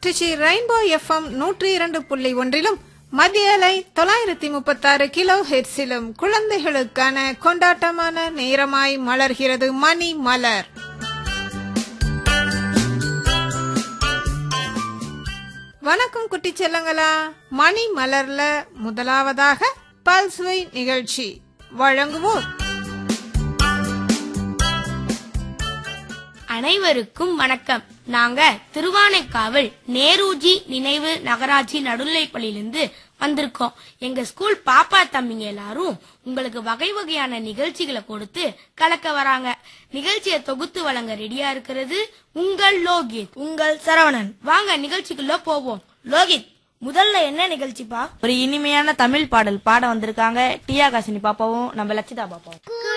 Trichy rainbow FM நூற்றி இரண்டு புள்ளி ஒன்றிலும் மத்திய அலை தொள்ளாயிரத்தி முப்பத்தாறு கிலோ ஹெர்ஸிலும் குழந்தைகளுக்கான கொண்டாட்டமான நேரமாய் மலர்கிறது மணி மலர் வணக்கம் குட்டி செல்லங்களா மணி மலர்ல முதலாவதாக பல்சுவை நிகழ்ச்சி வழங்குவோர் அனைவருக்கும் வணக்கம் நாங்க திருவானைக்காவல் நேருஜி நினைவு நகராட்சி நடுநிலைப்பள்ளியிலிருந்து வந்திருக்கோம் எங்க ஸ்கூல் பாப்பா தம்பிங்க எல்லாரும் உங்களுக்கு வகை வகையான நிகழ்ச்சிகளை கொடுத்து கலக்க வராங்க நிகழ்ச்சியை தொகுத்து வழங்க ரெடியா இருக்கிறது உங்கள் லோகித் உங்கள் சரவணன் வாங்க நிகழ்ச்சிக்குள்ள போவோம் லோகித் முதல்ல என்ன நிகழ்ச்சிப்பா ஒரு இனிமையான தமிழ் பாடல் பாட வந்திருக்காங்க டியா காசினி பாப்பாவும் நம்ம லட்சிதா பாப்பாவும்